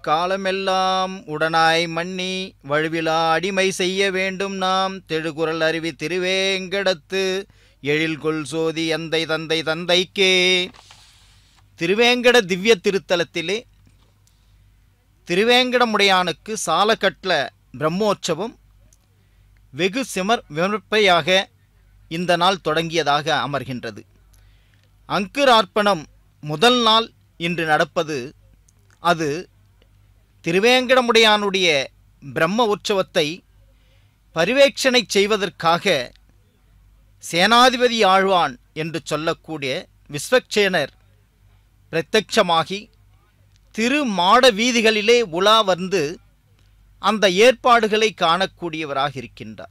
காலமெல்லாம் உடனாய் மன்னி வழுவிலா அடிமை செய்ய வேண்டும் நாம் தெழுகுரல் அருவி திருவேங்கடத்து எழில்கொள் சோதி எந்தை தந்தை தந்தைக்கே திருவேங்கட திவ்ய திருத்தலத்திலே திருவேங்கடமுடையானுக்கு சாலக்கட்ல பிரம்மோற்சவம் வெகு சிமர் விமர்ப்பையாக இந்த நாள் தொடங்கியதாக அமர்கின்றது அங்குரார்ப்பணம் முதல் நாள் இன்று நடப்பது அது திருவேங்கடமுடையானுடைய பிரம்ம உற்சவத்தை பரிவேட்சணை செய்வதற்காக சேனாதிபதி ஆழ்வான் என்று சொல்லக்கூடிய விஸ்வக்சேனர் பிரத்யட்சமாகி திரு மாட வீதிகளிலே உலா வந்து அந்த ஏற்பாடுகளை காணக்கூடியவராக இருக்கின்றார்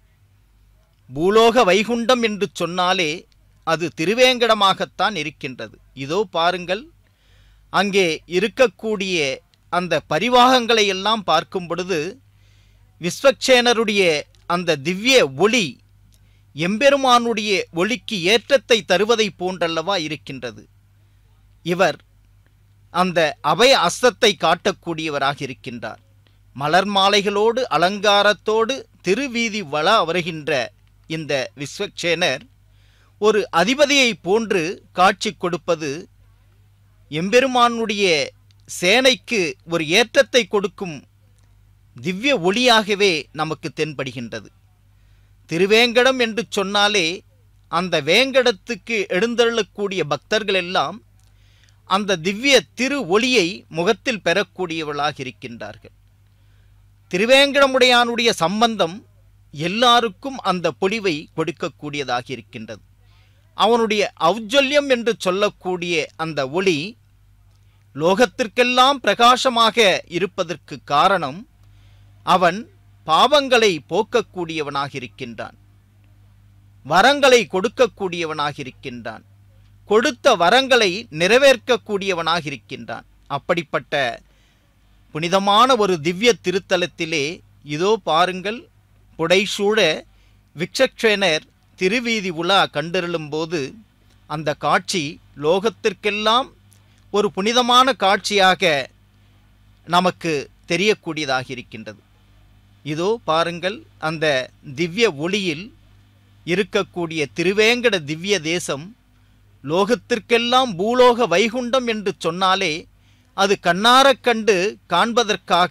பூலோக வைகுண்டம் என்று சொன்னாலே அது திருவேங்கடமாகத்தான் இருக்கின்றது இதோ பாருங்கள் அங்கே இருக்கக்கூடிய அந்த பரிவாகங்களை எல்லாம் பார்க்கும் பொழுது விஸ்வக்சேனருடைய அந்த திவ்ய ஒளி எம்பெருமானுடைய ஒளிக்கு ஏற்றத்தை தருவதைப் போன்றல்லவா இருக்கின்றது இவர் அந்த அபய அஸ்தத்தை காட்டக்கூடியவராக இருக்கின்றார் மலர் மாலைகளோடு அலங்காரத்தோடு திருவீதி வள வருகின்ற இந்த விஸ்வக்சேனர் ஒரு அதிபதியைப் போன்று காட்சி கொடுப்பது எம்பெருமானுடைய சேனைக்கு ஒரு ஏற்றத்தை கொடுக்கும் திவ்ய ஒளியாகவே நமக்கு தென்படுகின்றது திருவேங்கடம் என்று சொன்னாலே அந்த வேங்கடத்துக்கு எழுந்தருளக்கூடிய பக்தர்கள் எல்லாம் அந்த திவ்ய திரு ஒளியை முகத்தில் பெறக்கூடியவர்களாக இருக்கின்றார்கள் திருவேங்கடமுடையானுடைய சம்பந்தம் எல்லாருக்கும் அந்த பொலிவை கொடுக்கக்கூடியதாக இருக்கின்றது அவனுடைய ஔஜல்யம் என்று சொல்லக்கூடிய அந்த ஒளி லோகத்திற்கெல்லாம் பிரகாசமாக இருப்பதற்கு காரணம் அவன் பாவங்களை போக்கக்கூடியவனாக இருக்கின்றான் வரங்களை கொடுக்கக்கூடியவனாக இருக்கின்றான் கொடுத்த வரங்களை நிறைவேற்கக்கூடியவனாக இருக்கின்றான் அப்படிப்பட்ட புனிதமான ஒரு திவ்ய திருத்தலத்திலே இதோ பாருங்கள் புடைசூழ விக்ஷக்ஷேனர் திருவீதி உலா கண்டருளும் போது அந்த காட்சி லோகத்திற்கெல்லாம் ஒரு புனிதமான காட்சியாக நமக்கு தெரியக்கூடியதாக இருக்கின்றது இதோ பாருங்கள் அந்த திவ்ய ஒளியில் இருக்கக்கூடிய திருவேங்கட திவ்ய தேசம் லோகத்திற்கெல்லாம் பூலோக வைகுண்டம் என்று சொன்னாலே அது கண்ணாரக் கண்டு காண்பதற்காக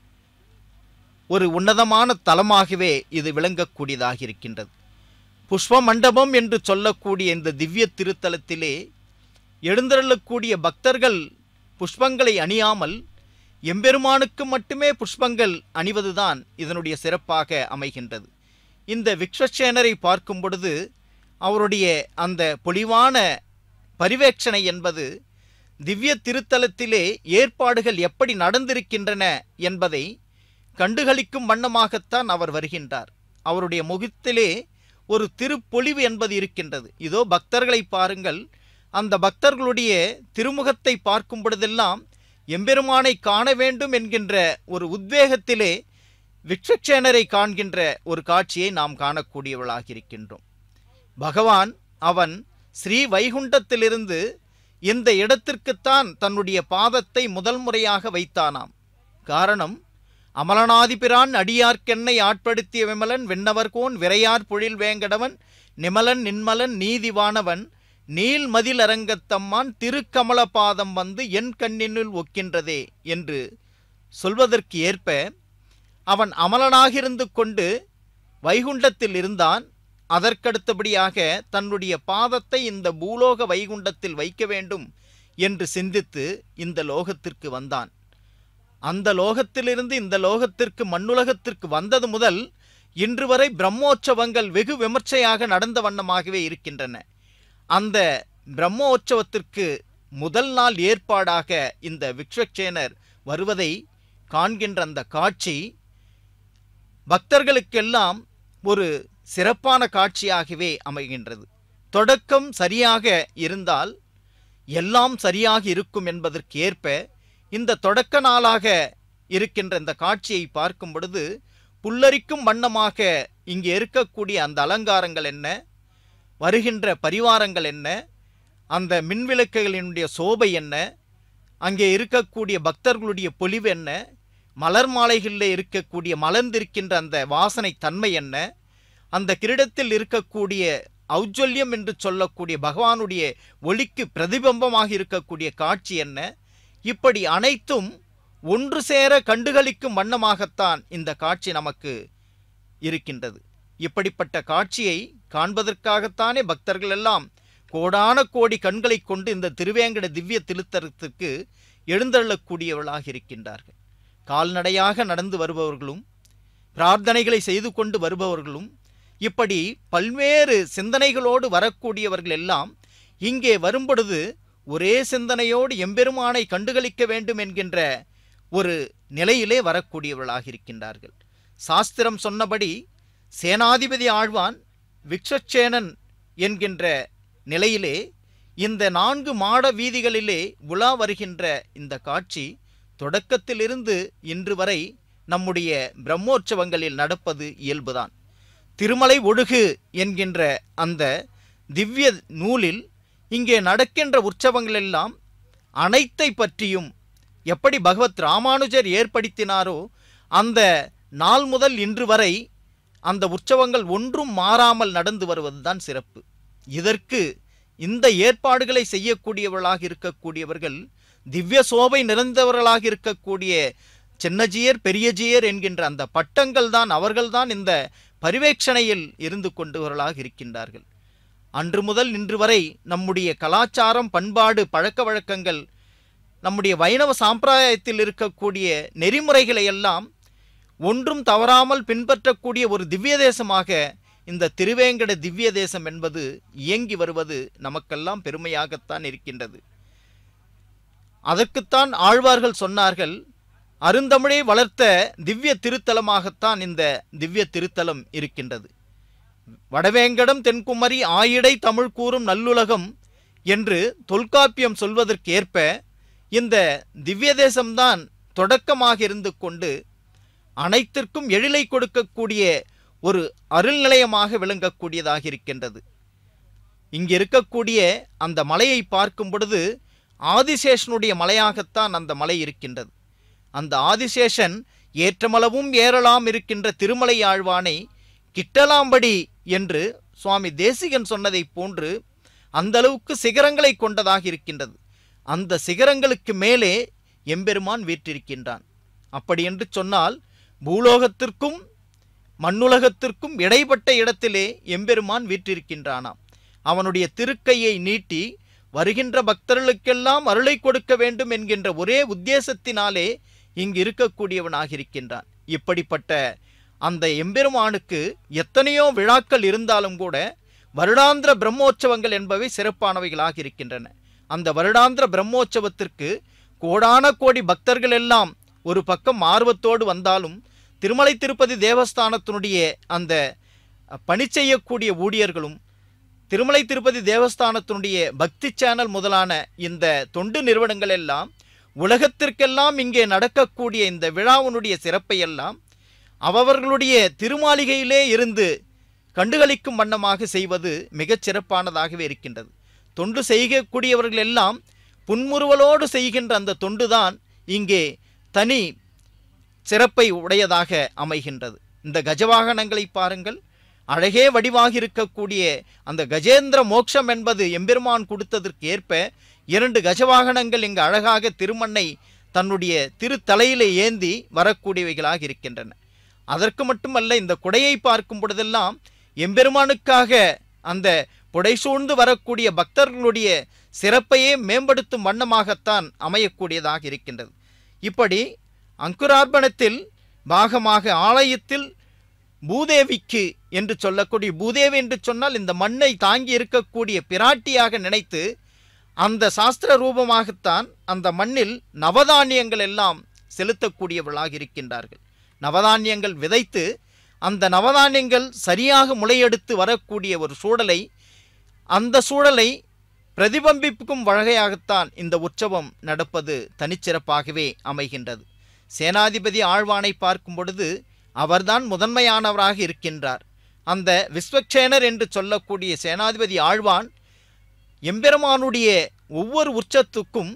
ஒரு உன்னதமான தலமாகவே இது விளங்கக்கூடியதாக இருக்கின்றது புஷ்ப மண்டபம் என்று சொல்லக்கூடிய இந்த திவ்ய திருத்தலத்திலே எழுந்தருளக்கூடிய பக்தர்கள் புஷ்பங்களை அணியாமல் எம்பெருமானுக்கு மட்டுமே புஷ்பங்கள் அணிவதுதான் இதனுடைய சிறப்பாக அமைகின்றது இந்த விக்ஷசேனரை பார்க்கும் பொழுது அவருடைய அந்த பொலிவான பரிவேட்சணை என்பது திவ்ய திருத்தலத்திலே ஏற்பாடுகள் எப்படி நடந்திருக்கின்றன என்பதை கண்டுகளிக்கும் வண்ணமாகத்தான் அவர் வருகின்றார் அவருடைய முகத்திலே ஒரு திருப்பொலிவு என்பது இருக்கின்றது இதோ பக்தர்களை பாருங்கள் அந்த பக்தர்களுடைய திருமுகத்தை பார்க்கும் பொழுதெல்லாம் எம்பெருமானை காண வேண்டும் என்கின்ற ஒரு உத்வேகத்திலே விக்ஷக்ஷேனரை காண்கின்ற ஒரு காட்சியை நாம் காணக்கூடியவளாக இருக்கின்றோம் பகவான் அவன் ஸ்ரீ வைகுண்டத்திலிருந்து இந்த இடத்திற்குத்தான் தன்னுடைய பாதத்தை முதல் முறையாக வைத்தானாம் காரணம் அமலனாதிபிரான் அடியார்க்கென்னை ஆட்படுத்திய விமலன் விண்ணவர்கோன் விரையார் பொழில் வேங்கடவன் நிமலன் நின்மலன் நீதிவானவன் நீல் மதில் அரங்கத்தம்மான் திருக்கமல பாதம் வந்து என் கண்ணினுள் ஒக்கின்றதே என்று சொல்வதற்கு ஏற்ப அவன் அமலனாகிருந்து கொண்டு வைகுண்டத்தில் இருந்தான் அதற்கடுத்தபடியாக தன்னுடைய பாதத்தை இந்த பூலோக வைகுண்டத்தில் வைக்க வேண்டும் என்று சிந்தித்து இந்த லோகத்திற்கு வந்தான் அந்த லோகத்திலிருந்து இந்த லோகத்திற்கு மண்ணுலகத்திற்கு வந்தது முதல் இன்று வரை பிரம்மோற்சவங்கள் வெகு விமர்சையாக நடந்த வண்ணமாகவே இருக்கின்றன அந்த பிரம்மோற்சவத்திற்கு முதல் நாள் ஏற்பாடாக இந்த விக்ஷக்சேனர் வருவதை காண்கின்ற அந்த காட்சி பக்தர்களுக்கெல்லாம் ஒரு சிறப்பான காட்சியாகவே அமைகின்றது தொடக்கம் சரியாக இருந்தால் எல்லாம் சரியாக இருக்கும் என்பதற்கு ஏற்ப இந்த தொடக்க நாளாக இருக்கின்ற இந்த காட்சியை பார்க்கும் பொழுது புல்லரிக்கும் வண்ணமாக இங்கே இருக்கக்கூடிய அந்த அலங்காரங்கள் என்ன வருகின்ற பரிவாரங்கள் என்ன அந்த மின்விளக்குகளினுடைய சோபை என்ன அங்கே இருக்கக்கூடிய பக்தர்களுடைய பொலிவு என்ன மலர் மாலைகளில் இருக்கக்கூடிய மலர்ந்திருக்கின்ற அந்த வாசனை தன்மை என்ன அந்த கிரீடத்தில் இருக்கக்கூடிய ஔஜ்வல்யம் என்று சொல்லக்கூடிய பகவானுடைய ஒளிக்கு பிரதிபிம்பமாக இருக்கக்கூடிய காட்சி என்ன இப்படி அனைத்தும் ஒன்று சேர கண்டுகளிக்கும் வண்ணமாகத்தான் இந்த காட்சி நமக்கு இருக்கின்றது இப்படிப்பட்ட காட்சியை காண்பதற்காகத்தானே பக்தர்கள் எல்லாம் கோடான கோடி கண்களை கொண்டு இந்த திருவேங்கட திவ்ய திருத்தலத்திற்கு எழுந்தள்ளக்கூடியவர்களாக இருக்கின்றார்கள் கால்நடையாக நடந்து வருபவர்களும் பிரார்த்தனைகளை செய்து கொண்டு வருபவர்களும் இப்படி பல்வேறு சிந்தனைகளோடு வரக்கூடியவர்கள் எல்லாம் இங்கே வரும்பொழுது ஒரே சிந்தனையோடு எம்பெருமானை கண்டுகளிக்க வேண்டும் என்கின்ற ஒரு நிலையிலே வரக்கூடியவர்களாக இருக்கின்றார்கள் சாஸ்திரம் சொன்னபடி சேனாதிபதி ஆழ்வான் விக்ஷசேனன் என்கின்ற நிலையிலே இந்த நான்கு மாட வீதிகளிலே உலா வருகின்ற இந்த காட்சி தொடக்கத்திலிருந்து இன்று வரை நம்முடைய பிரம்மோற்சவங்களில் நடப்பது இயல்புதான் திருமலை ஒழுகு என்கின்ற அந்த திவ்ய நூலில் இங்கே நடக்கின்ற உற்சவங்கள் எல்லாம் அனைத்தை பற்றியும் எப்படி பகவத் ராமானுஜர் ஏற்படுத்தினாரோ அந்த நாள் முதல் இன்று வரை அந்த உற்சவங்கள் ஒன்றும் மாறாமல் நடந்து வருவதுதான் சிறப்பு இதற்கு இந்த ஏற்பாடுகளை செய்யக்கூடியவர்களாக இருக்கக்கூடியவர்கள் திவ்ய சோபை நிறைந்தவர்களாக இருக்கக்கூடிய சின்னஜியர் பெரியஜியர் என்கின்ற அந்த பட்டங்கள் தான் அவர்கள்தான் இந்த பரிவேட்சணையில் இருந்து கொண்டவர்களாக இருக்கின்றார்கள் அன்று முதல் இன்று வரை நம்முடைய கலாச்சாரம் பண்பாடு பழக்க வழக்கங்கள் நம்முடைய வைணவ சாம்பிரதாயத்தில் இருக்கக்கூடிய நெறிமுறைகளை எல்லாம் ஒன்றும் தவறாமல் பின்பற்றக்கூடிய ஒரு திவ்ய தேசமாக இந்த திருவேங்கட திவ்ய தேசம் என்பது இயங்கி வருவது நமக்கெல்லாம் பெருமையாகத்தான் இருக்கின்றது அதற்குத்தான் ஆழ்வார்கள் சொன்னார்கள் அருந்தமிழை வளர்த்த திவ்ய திருத்தலமாகத்தான் இந்த திவ்ய திருத்தலம் இருக்கின்றது வடவேங்கடம் தென்குமரி ஆயிடை தமிழ் கூறும் நல்லுலகம் என்று தொல்காப்பியம் சொல்வதற்கேற்ப இந்த திவ்ய தேசம்தான் தொடக்கமாக இருந்து கொண்டு அனைத்திற்கும் எழிலை கொடுக்கக்கூடிய ஒரு அருள் நிலையமாக விளங்கக்கூடியதாக இருக்கின்றது இங்கு இருக்கக்கூடிய அந்த மலையை பார்க்கும் பொழுது ஆதிசேஷனுடைய மலையாகத்தான் அந்த மலை இருக்கின்றது அந்த ஆதிசேஷன் ஏற்றமளவும் ஏறலாம் இருக்கின்ற திருமலை ஆழ்வானை கிட்டலாம்படி என்று சுவாமி தேசிகன் சொன்னதைப் போன்று அந்த அளவுக்கு சிகரங்களை கொண்டதாக இருக்கின்றது அந்த சிகரங்களுக்கு மேலே எம்பெருமான் வீற்றிருக்கின்றான் அப்படி என்று சொன்னால் பூலோகத்திற்கும் மண்ணுலகத்திற்கும் இடைப்பட்ட இடத்திலே எம்பெருமான் வீற்றிருக்கின்றானாம் அவனுடைய திருக்கையை நீட்டி வருகின்ற பக்தர்களுக்கெல்லாம் அருளை கொடுக்க வேண்டும் என்கின்ற ஒரே உத்தேசத்தினாலே இங்கு இருக்கக்கூடியவனாக இருக்கின்றான் இப்படிப்பட்ட அந்த எம்பெருமானுக்கு எத்தனையோ விழாக்கள் இருந்தாலும் கூட வருடாந்திர பிரம்மோற்சவங்கள் என்பவை சிறப்பானவைகளாக இருக்கின்றன அந்த வருடாந்திர பிரம்மோற்சவத்திற்கு கோடான கோடி பக்தர்கள் எல்லாம் ஒரு பக்கம் ஆர்வத்தோடு வந்தாலும் திருமலை திருப்பதி தேவஸ்தானத்தினுடைய அந்த பணி செய்யக்கூடிய ஊழியர்களும் திருமலை திருப்பதி தேவஸ்தானத்தினுடைய பக்தி சேனல் முதலான இந்த தொண்டு நிறுவனங்கள் எல்லாம் உலகத்திற்கெல்லாம் இங்கே நடக்கக்கூடிய இந்த விழாவினுடைய சிறப்பை எல்லாம் அவர்களுடைய திருமாளிகையிலே இருந்து கண்டுகளிக்கும் வண்ணமாக செய்வது மிகச் சிறப்பானதாகவே இருக்கின்றது தொண்டு செய்யக்கூடியவர்கள் எல்லாம் புன்முறுவலோடு செய்கின்ற அந்த தொண்டுதான் இங்கே தனி சிறப்பை உடையதாக அமைகின்றது இந்த கஜவாகனங்களை பாருங்கள் அழகே வடிவாக இருக்கக்கூடிய அந்த கஜேந்திர மோட்சம் என்பது எம்பெருமான் கொடுத்ததற்கு ஏற்ப இரண்டு கஜவாகனங்கள் இங்கு அழகாக திருமண்ணை தன்னுடைய திருத்தலையிலே ஏந்தி வரக்கூடியவைகளாக இருக்கின்றன அதற்கு மட்டுமல்ல இந்த குடையை பார்க்கும் பொழுதெல்லாம் எம்பெருமானுக்காக அந்த புடை சூழ்ந்து வரக்கூடிய பக்தர்களுடைய சிறப்பையே மேம்படுத்தும் வண்ணமாகத்தான் அமையக்கூடியதாக இருக்கின்றது இப்படி அங்குரார்ப்பணத்தில் பாகமாக ஆலயத்தில் பூதேவிக்கு என்று சொல்லக்கூடிய பூதேவி என்று சொன்னால் இந்த மண்ணை தாங்கி இருக்கக்கூடிய பிராட்டியாக நினைத்து அந்த சாஸ்திர ரூபமாகத்தான் அந்த மண்ணில் நவதானியங்கள் எல்லாம் செலுத்தக்கூடியவர்களாக இருக்கின்றார்கள் நவதானியங்கள் விதைத்து அந்த நவதானியங்கள் சரியாக முளையெடுத்து வரக்கூடிய ஒரு சூழலை அந்த சூழலை பிரதிபம்பிக்கும் வகையாகத்தான் இந்த உற்சவம் நடப்பது தனிச்சிறப்பாகவே அமைகின்றது சேனாதிபதி ஆழ்வானை பார்க்கும் பொழுது அவர்தான் முதன்மையானவராக இருக்கின்றார் அந்த விஸ்வக்சேனர் என்று சொல்லக்கூடிய சேனாதிபதி ஆழ்வான் எம்பெருமானுடைய ஒவ்வொரு உற்சத்துக்கும்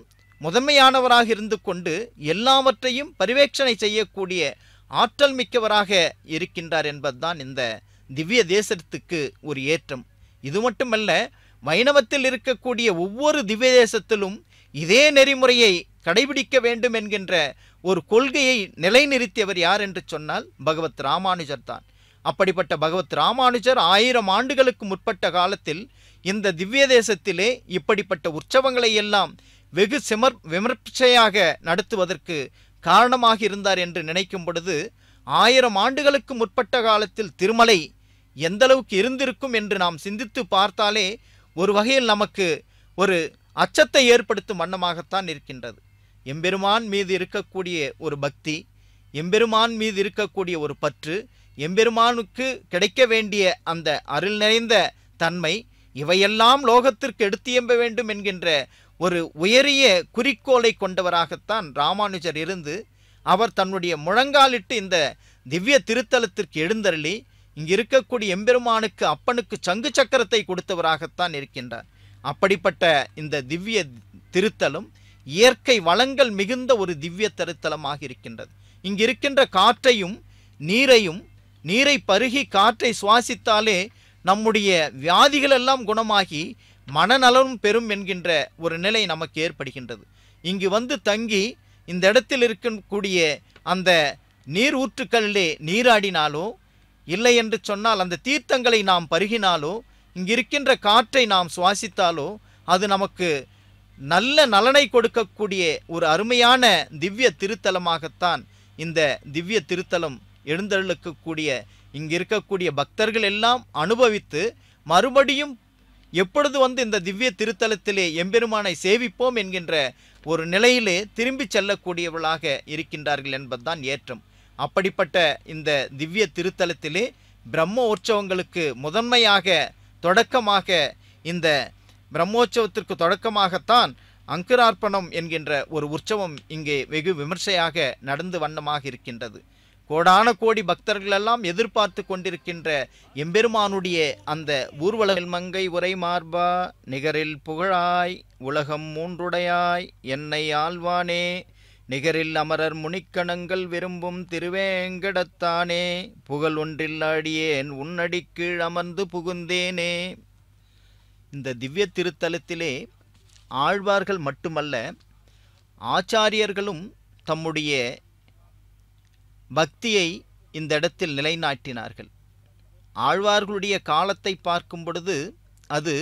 முதன்மையானவராக இருந்து கொண்டு எல்லாவற்றையும் பரிவேட்சணை செய்யக்கூடிய ஆற்றல் மிக்கவராக இருக்கின்றார் என்பதுதான் இந்த திவ்ய தேசத்துக்கு ஒரு ஏற்றம் இது மட்டுமல்ல வைணவத்தில் இருக்கக்கூடிய ஒவ்வொரு திவ்ய தேசத்திலும் இதே நெறிமுறையை கடைபிடிக்க வேண்டும் என்கின்ற ஒரு கொள்கையை நிலைநிறுத்தியவர் யார் என்று சொன்னால் பகவத் ராமானுஜர் தான் அப்படிப்பட்ட பகவத் ராமானுஜர் ஆயிரம் ஆண்டுகளுக்கு முற்பட்ட காலத்தில் இந்த திவ்ய தேசத்திலே இப்படிப்பட்ட உற்சவங்களை எல்லாம் வெகு சிமர் விமர்சையாக நடத்துவதற்கு காரணமாக இருந்தார் என்று நினைக்கும் பொழுது ஆயிரம் ஆண்டுகளுக்கு முற்பட்ட காலத்தில் திருமலை எந்த அளவுக்கு இருந்திருக்கும் என்று நாம் சிந்தித்து பார்த்தாலே ஒரு வகையில் நமக்கு ஒரு அச்சத்தை ஏற்படுத்தும் வண்ணமாகத்தான் இருக்கின்றது எம்பெருமான் மீது இருக்கக்கூடிய ஒரு பக்தி எம்பெருமான் மீது இருக்கக்கூடிய ஒரு பற்று எம்பெருமானுக்கு கிடைக்க வேண்டிய அந்த அருள் நிறைந்த தன்மை இவையெல்லாம் லோகத்திற்கு எடுத்தியம்ப வேண்டும் என்கின்ற ஒரு உயரிய குறிக்கோளை கொண்டவராகத்தான் ராமானுஜர் இருந்து அவர் தன்னுடைய முழங்காலிட்டு இந்த திவ்ய திருத்தலத்திற்கு எழுந்தருளி இங்கு இருக்கக்கூடிய எம்பெருமானுக்கு அப்பனுக்கு சங்கு சக்கரத்தை கொடுத்தவராகத்தான் இருக்கின்றார் அப்படிப்பட்ட இந்த திவ்ய திருத்தலம் இயற்கை வளங்கள் மிகுந்த ஒரு திவ்ய திருத்தலமாக இருக்கின்றது இங்கு இருக்கின்ற காற்றையும் நீரையும் நீரை பருகி காற்றை சுவாசித்தாலே நம்முடைய வியாதிகள் எல்லாம் குணமாகி மனநலனும் பெறும் என்கின்ற ஒரு நிலை நமக்கு ஏற்படுகின்றது இங்கு வந்து தங்கி இந்த இடத்தில் இருக்கக்கூடிய அந்த நீர் ஊற்றுக்களிலே நீராடினாலோ இல்லை என்று சொன்னால் அந்த தீர்த்தங்களை நாம் பருகினாலோ இங்கு இருக்கின்ற காற்றை நாம் சுவாசித்தாலோ அது நமக்கு நல்ல நலனை கொடுக்கக்கூடிய ஒரு அருமையான திவ்ய திருத்தலமாகத்தான் இந்த திவ்ய திருத்தலம் எழுந்தருளுக்கக்கூடிய இங்கு இருக்கக்கூடிய பக்தர்கள் எல்லாம் அனுபவித்து மறுபடியும் எப்பொழுது வந்து இந்த திவ்ய திருத்தலத்திலே எம்பெருமானை சேவிப்போம் என்கின்ற ஒரு நிலையிலே திரும்பி செல்லக்கூடியவர்களாக இருக்கின்றார்கள் என்பதுதான் ஏற்றம் அப்படிப்பட்ட இந்த திவ்ய திருத்தலத்திலே பிரம்ம உற்சவங்களுக்கு முதன்மையாக தொடக்கமாக இந்த பிரம்மோற்சவத்திற்கு தொடக்கமாகத்தான் அங்குரார்ப்பணம் என்கின்ற ஒரு உற்சவம் இங்கே வெகு விமர்சையாக நடந்து வண்ணமாக இருக்கின்றது கோடான கோடி பக்தர்கள் எல்லாம் எதிர்பார்த்து கொண்டிருக்கின்ற எம்பெருமானுடைய அந்த ஊர்வலங்கள் மங்கை உரை மார்பா நிகரில் புகழாய் உலகம் மூன்றுடையாய் என்னை ஆழ்வானே நிகரில் அமரர் முனிக்கணங்கள் விரும்பும் திருவேங்கடத்தானே புகழ் ஒன்றில் அடியேன் உன்னடி கீழ் அமர்ந்து புகுந்தேனே இந்த திவ்ய திருத்தலத்திலே ஆழ்வார்கள் மட்டுமல்ல ஆச்சாரியர்களும் தம்முடைய பக்தியை இந்த இடத்தில் நிலைநாட்டினார்கள் ஆழ்வார்களுடைய காலத்தை பார்க்கும் பொழுது அது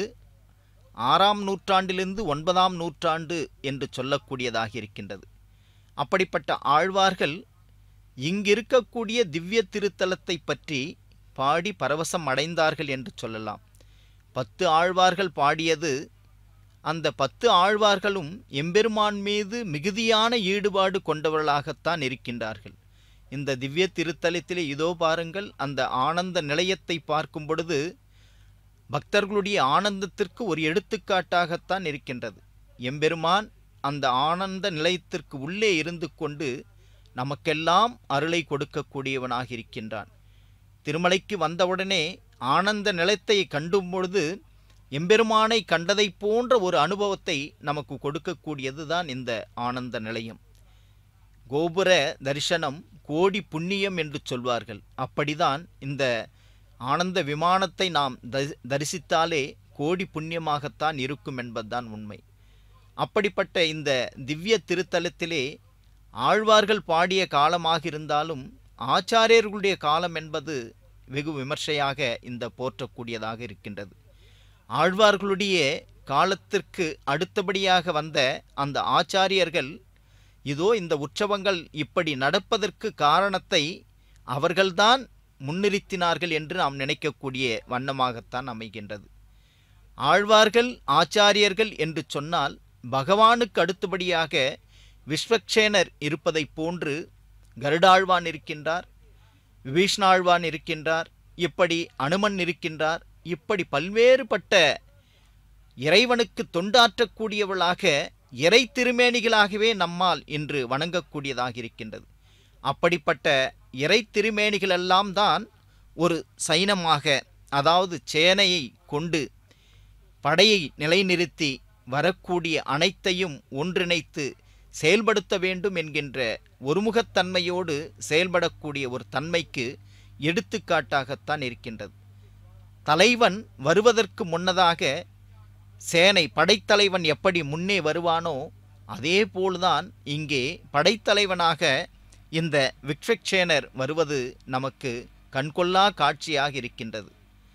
ஆறாம் நூற்றாண்டிலிருந்து ஒன்பதாம் நூற்றாண்டு என்று சொல்லக்கூடியதாக இருக்கின்றது அப்படிப்பட்ட ஆழ்வார்கள் இங்கிருக்கக்கூடிய திவ்ய திருத்தலத்தை பற்றி பாடி பரவசம் அடைந்தார்கள் என்று சொல்லலாம் பத்து ஆழ்வார்கள் பாடியது அந்த பத்து ஆழ்வார்களும் எம்பெருமான் மீது மிகுதியான ஈடுபாடு கொண்டவர்களாகத்தான் இருக்கின்றார்கள் இந்த திவ்ய திருத்தலத்திலே இதோ பாருங்கள் அந்த ஆனந்த நிலையத்தை பார்க்கும் பொழுது பக்தர்களுடைய ஆனந்தத்திற்கு ஒரு எடுத்துக்காட்டாகத்தான் இருக்கின்றது எம்பெருமான் அந்த ஆனந்த நிலையத்திற்கு உள்ளே இருந்து கொண்டு நமக்கெல்லாம் அருளை கொடுக்கக்கூடியவனாக இருக்கின்றான் திருமலைக்கு வந்தவுடனே ஆனந்த நிலையத்தை கண்டும் பொழுது எம்பெருமானை கண்டதைப் போன்ற ஒரு அனுபவத்தை நமக்கு கொடுக்கக்கூடியது தான் இந்த ஆனந்த நிலையம் கோபுர தரிசனம் கோடி புண்ணியம் என்று சொல்வார்கள் அப்படிதான் இந்த ஆனந்த விமானத்தை நாம் த- தரிசித்தாலே கோடி புண்ணியமாகத்தான் இருக்கும் என்பதுதான் உண்மை அப்படிப்பட்ட இந்த திவ்ய திருத்தலத்திலே ஆழ்வார்கள் பாடிய காலமாக இருந்தாலும் ஆச்சாரியர்களுடைய காலம் என்பது வெகு விமர்சையாக இந்த போற்றக்கூடியதாக இருக்கின்றது ஆழ்வார்களுடைய காலத்திற்கு அடுத்தபடியாக வந்த அந்த ஆச்சாரியர்கள் இதோ இந்த உற்சவங்கள் இப்படி நடப்பதற்கு காரணத்தை அவர்கள்தான் முன்னிறுத்தினார்கள் என்று நாம் நினைக்கக்கூடிய வண்ணமாகத்தான் அமைகின்றது ஆழ்வார்கள் ஆச்சாரியர்கள் என்று சொன்னால் பகவானுக்கு அடுத்தபடியாக விஸ்வக்சேனர் இருப்பதைப் போன்று கருடாழ்வான் இருக்கின்றார் விபீஷ்ணாழ்வான் இருக்கின்றார் இப்படி அனுமன் இருக்கின்றார் இப்படி பல்வேறுபட்ட இறைவனுக்கு தொண்டாற்றக்கூடியவளாக இறை திருமேனிகளாகவே நம்மால் இன்று வணங்கக்கூடியதாக இருக்கின்றது அப்படிப்பட்ட இறை திருமேனிகளெல்லாம் தான் ஒரு சைனமாக அதாவது சேனையை கொண்டு படையை நிலைநிறுத்தி வரக்கூடிய அனைத்தையும் ஒன்றிணைத்து செயல்படுத்த வேண்டும் என்கின்ற ஒருமுகத்தன்மையோடு செயல்படக்கூடிய ஒரு தன்மைக்கு எடுத்துக்காட்டாகத்தான் இருக்கின்றது தலைவன் வருவதற்கு முன்னதாக சேனை படைத்தலைவன் எப்படி முன்னே வருவானோ அதே போல்தான் இங்கே படைத்தலைவனாக இந்த விக்ஷக்சேனர் வருவது நமக்கு கண்கொள்ளா காட்சியாக இருக்கின்றது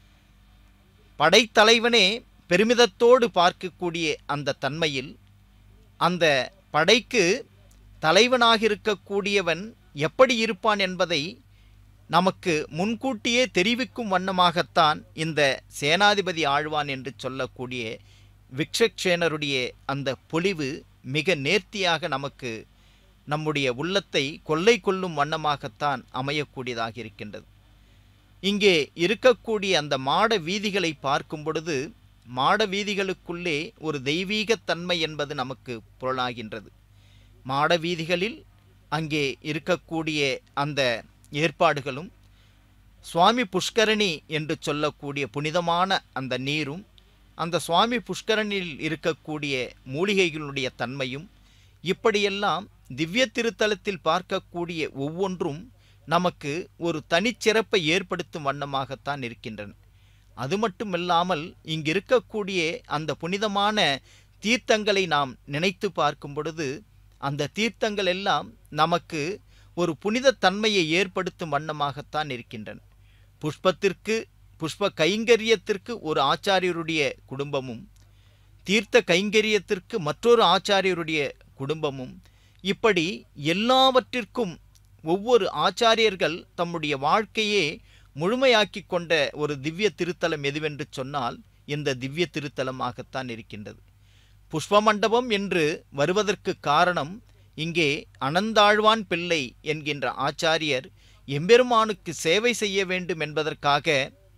படைத்தலைவனே பெருமிதத்தோடு பார்க்கக்கூடிய அந்த தன்மையில் அந்த படைக்கு தலைவனாக இருக்கக்கூடியவன் எப்படி இருப்பான் என்பதை நமக்கு முன்கூட்டியே தெரிவிக்கும் வண்ணமாகத்தான் இந்த சேனாதிபதி ஆழ்வான் என்று சொல்லக்கூடிய விக்ஷக்சேனருடைய அந்த பொலிவு மிக நேர்த்தியாக நமக்கு நம்முடைய உள்ளத்தை கொள்ளை கொள்ளும் வண்ணமாகத்தான் அமையக்கூடியதாக இருக்கின்றது இங்கே இருக்கக்கூடிய அந்த மாட வீதிகளை பார்க்கும் பொழுது மாட வீதிகளுக்குள்ளே ஒரு தெய்வீகத் தன்மை என்பது நமக்கு புலனாகின்றது மாட வீதிகளில் அங்கே இருக்கக்கூடிய அந்த ஏற்பாடுகளும் சுவாமி புஷ்கரணி என்று சொல்லக்கூடிய புனிதமான அந்த நீரும் அந்த சுவாமி புஷ்கரணியில் இருக்கக்கூடிய மூலிகைகளுடைய தன்மையும் இப்படியெல்லாம் திவ்ய திருத்தலத்தில் பார்க்கக்கூடிய ஒவ்வொன்றும் நமக்கு ஒரு தனிச்சிறப்பை ஏற்படுத்தும் வண்ணமாகத்தான் இருக்கின்றன அது மட்டுமில்லாமல் இங்கு இருக்கக்கூடிய அந்த புனிதமான தீர்த்தங்களை நாம் நினைத்து பார்க்கும் பொழுது அந்த தீர்த்தங்கள் எல்லாம் நமக்கு ஒரு புனித தன்மையை ஏற்படுத்தும் வண்ணமாகத்தான் இருக்கின்றன புஷ்பத்திற்கு புஷ்ப கைங்கரியத்திற்கு ஒரு ஆச்சாரியருடைய குடும்பமும் தீர்த்த கைங்கரியத்திற்கு மற்றொரு ஆச்சாரியருடைய குடும்பமும் இப்படி எல்லாவற்றிற்கும் ஒவ்வொரு ஆச்சாரியர்கள் தம்முடைய வாழ்க்கையே முழுமையாக்கி கொண்ட ஒரு திவ்ய திருத்தலம் எதுவென்று சொன்னால் இந்த திவ்ய திருத்தலமாகத்தான் இருக்கின்றது புஷ்ப மண்டபம் என்று வருவதற்கு காரணம் இங்கே அனந்தாழ்வான் பிள்ளை என்கின்ற ஆச்சாரியர் எம்பெருமானுக்கு சேவை செய்ய வேண்டும் என்பதற்காக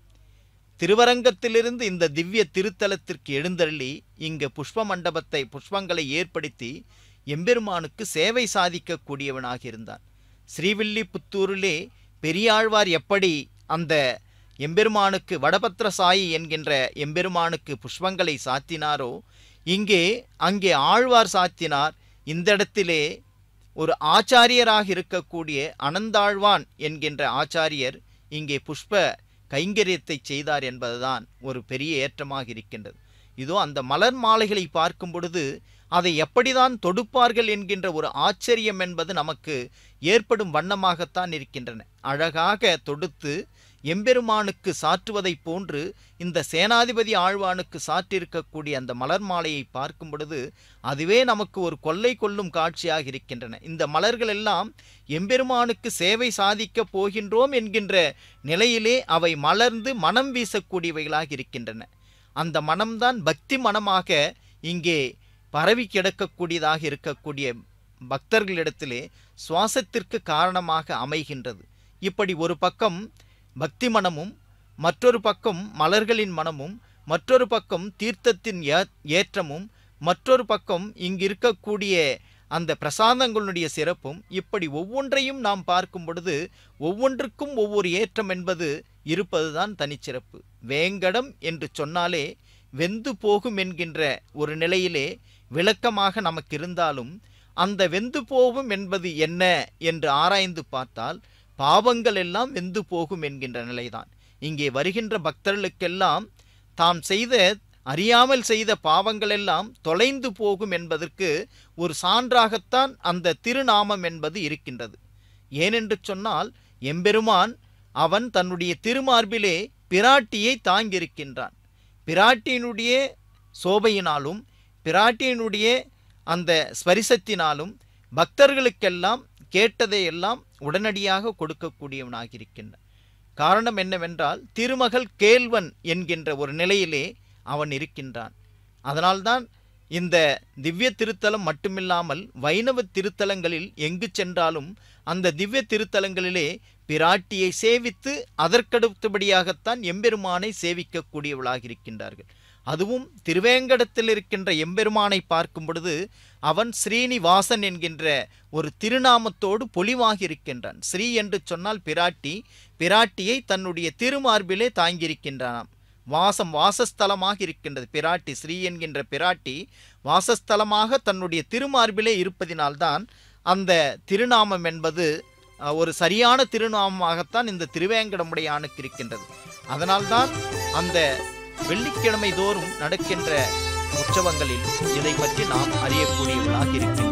திருவரங்கத்திலிருந்து இந்த திவ்ய திருத்தலத்திற்கு எழுந்தருளி இங்கு புஷ்ப மண்டபத்தை புஷ்பங்களை ஏற்படுத்தி எம்பெருமானுக்கு சேவை சாதிக்கக்கூடியவனாக இருந்தான் ஸ்ரீவில்லிபுத்தூரிலே பெரியாழ்வார் எப்படி அந்த எம்பெருமானுக்கு வடபத்திர சாயி என்கின்ற எம்பெருமானுக்கு புஷ்பங்களை சாத்தினாரோ இங்கே அங்கே ஆழ்வார் சாத்தினார் இந்த இடத்திலே ஒரு ஆச்சாரியராக இருக்கக்கூடிய அனந்தாழ்வான் என்கின்ற ஆச்சாரியர் இங்கே புஷ்ப கைங்கரியத்தை செய்தார் என்பதுதான் ஒரு பெரிய ஏற்றமாக இருக்கின்றது இதோ அந்த மலர் மாலைகளை பார்க்கும் பொழுது அதை எப்படிதான் தொடுப்பார்கள் என்கின்ற ஒரு ஆச்சரியம் என்பது நமக்கு ஏற்படும் வண்ணமாகத்தான் இருக்கின்றன அழகாக தொடுத்து எம்பெருமானுக்கு சாற்றுவதைப் போன்று இந்த சேனாதிபதி ஆழ்வானுக்கு சாற்றிருக்கக்கூடிய அந்த மலர் மாலையை பார்க்கும் பொழுது அதுவே நமக்கு ஒரு கொள்ளை கொள்ளும் காட்சியாக இருக்கின்றன இந்த மலர்கள் எல்லாம் எம்பெருமானுக்கு சேவை சாதிக்கப் போகின்றோம் என்கின்ற நிலையிலே அவை மலர்ந்து மனம் வீசக்கூடியவைகளாக இருக்கின்றன அந்த மனம்தான் பக்தி மனமாக இங்கே பரவி கிடக்கக்கூடியதாக இருக்கக்கூடிய பக்தர்களிடத்திலே சுவாசத்திற்கு காரணமாக அமைகின்றது இப்படி ஒரு பக்கம் பக்தி மனமும் மற்றொரு பக்கம் மலர்களின் மனமும் மற்றொரு பக்கம் தீர்த்தத்தின் ஏ- ஏற்றமும் மற்றொரு பக்கம் இங்கு இருக்கக்கூடிய அந்த பிரசாதங்களுடைய சிறப்பும் இப்படி ஒவ்வொன்றையும் நாம் பார்க்கும் பொழுது ஒவ்வொன்றுக்கும் ஒவ்வொரு ஏற்றம் என்பது இருப்பதுதான் தனிச்சிறப்பு வேங்கடம் என்று சொன்னாலே வெந்து போகும் என்கின்ற ஒரு நிலையிலே விளக்கமாக நமக்கு இருந்தாலும் அந்த வெந்து போகும் என்பது என்ன என்று ஆராய்ந்து பார்த்தால் பாவங்கள் எல்லாம் வெந்து போகும் என்கின்ற நிலைதான் இங்கே வருகின்ற பக்தர்களுக்கெல்லாம் தாம் செய்த அறியாமல் செய்த பாவங்கள் எல்லாம் தொலைந்து போகும் என்பதற்கு ஒரு சான்றாகத்தான் அந்த திருநாமம் என்பது இருக்கின்றது ஏனென்று சொன்னால் எம்பெருமான் அவன் தன்னுடைய திருமார்பிலே பிராட்டியை தாங்கியிருக்கின்றான் பிராட்டியினுடைய சோபையினாலும் பிராட்டியினுடைய அந்த ஸ்பரிசத்தினாலும் பக்தர்களுக்கெல்லாம் கேட்டதையெல்லாம் உடனடியாக கொடுக்கக்கூடியவனாக இருக்கின்றான் காரணம் என்னவென்றால் திருமகள் கேள்வன் என்கின்ற ஒரு நிலையிலே அவன் இருக்கின்றான் அதனால்தான் இந்த திவ்ய திருத்தலம் மட்டுமில்லாமல் வைணவ திருத்தலங்களில் எங்கு சென்றாலும் அந்த திவ்ய திருத்தலங்களிலே பிராட்டியை சேவித்து அதற்கடுத்தபடியாகத்தான் எம்பெருமானை சேவிக்கக்கூடியவளாக இருக்கின்றார்கள் அதுவும் திருவேங்கடத்தில் இருக்கின்ற எம்பெருமானை பார்க்கும் பொழுது அவன் ஸ்ரீனிவாசன் என்கின்ற ஒரு திருநாமத்தோடு பொலிவாகி இருக்கின்றான் ஸ்ரீ என்று சொன்னால் பிராட்டி பிராட்டியை தன்னுடைய திருமார்பிலே தாங்கியிருக்கின்றானாம் வாசம் வாசஸ்தலமாக இருக்கின்றது பிராட்டி ஸ்ரீ என்கின்ற பிராட்டி வாசஸ்தலமாக தன்னுடைய திருமார்பிலே இருப்பதினால்தான் அந்த திருநாமம் என்பது அஹ், ஒரு சரியான திருநாமமாகத்தான் இந்த திருவேங்கடமுடையானுக்கு இருக்கின்றது அதனால்தான் அந்த வெள்ளிக்கிழமை தோறும் நடக்கின்ற உற்சவங்களில் இதை பற்றி நாம் அறியக்கூடியவர்களாக இருக்கின்றோம்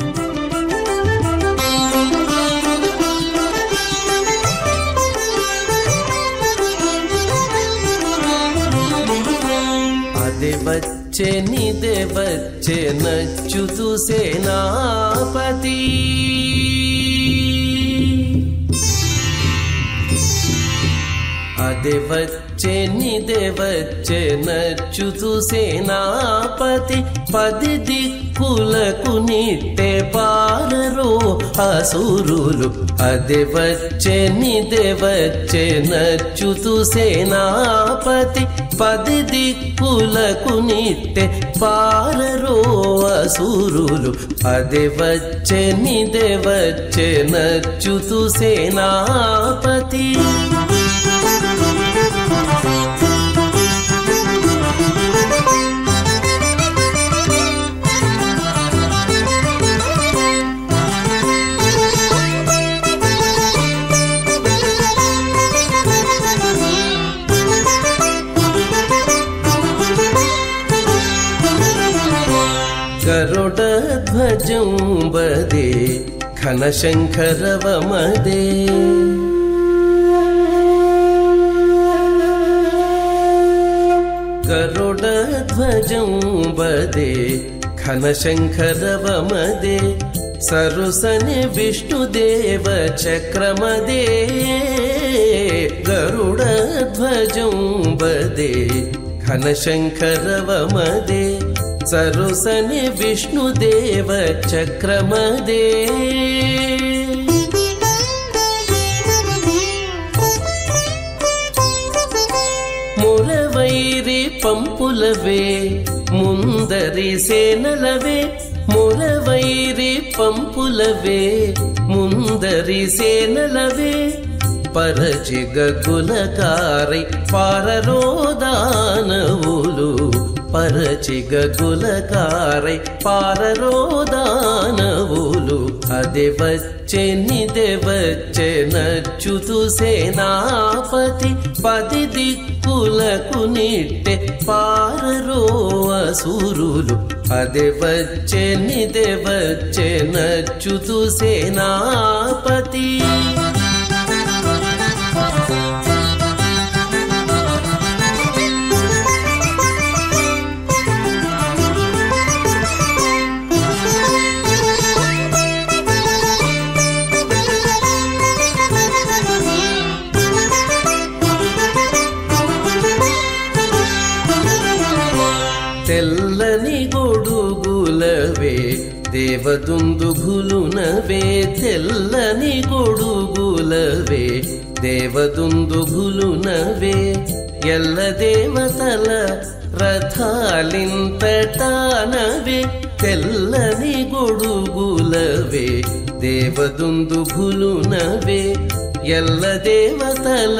అదే వచ్చే నిదే వచ్చే నచ్చుతు సేనాపతి అదే వచ్చే నిదే వచ్చే నచ్చుతు సేనాపతి పది దిక్కులకు నిట్టే పారరో అసురులు అదే వచ్చే నిదే వచ్చే నచ్చుతు సేనాపతి పది దిక్కులకు నిట్టే పారరో అసురులు అదే వచ్చే నిదే వచ్చే నచ్చుతు సేనాపతి గరుడధ్వజం వదే ఘనశంకరవమదే గరుడధ్వజం వదే ఘనశంకరవమదే సరుసని విష్ణుదేవ చక్రమదే గరుడధ్వజం వదే ఘనశంకరవమదే సరుసని విష్ణుదేవ చక్రమదే మురవైరి పంపులవే ముందరి సేనలవే మురవైరి పంపులవే ముందరి సేనలవే పరచిగ కులకారై పారరోదానవులు పరచిగ కులకారై పారరోదానవులు అదే వచ్చే నిదే వచ్చే నచ్చుతు సేనాపతి పది దిక్కులకు నిట్టె పారరో అసురులు అదే వచ్చే నిదే వచ్చే నచ్చుతు సేనాపతి తెల్లని గొడుగులవే దేవదుందుఘులునవే తెల్లని గొడుగులవే దేవదుందుఘులునవే ఎల్ల దేవతల రథాలింతటానవే తెల్లని గొడుగులవే దేవదుందుఘులునవే ఎల్ల దేవతల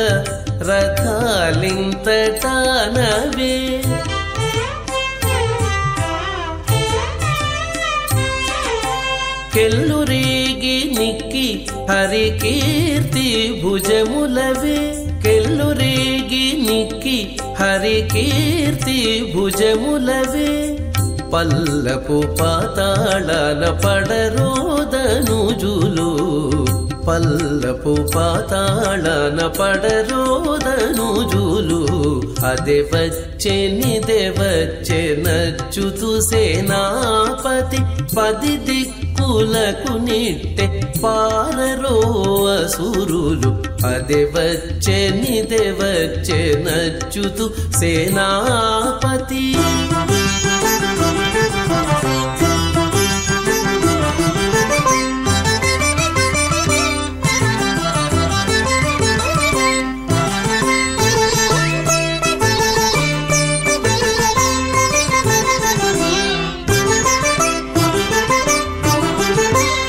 రథాలింతటానవే కెల్లురేగి నిక్కి హరి కీర్తి భుజములవే కెల్లురేగి నిక్కి హరి కీర్తి భుజములవే పల్లపు పాతాళన పడరోదనుజులు పల్లపు పాతాళన పడరోదనుజులు అదే వచ్చే నిదే వచ్చే నచ్చుతు సేనాపతి పది దిక్కులకు నిట్టె పారరో అసురులు అదే వచ్చే నిదే వచ్చే నచ్చుతు సేనాపతి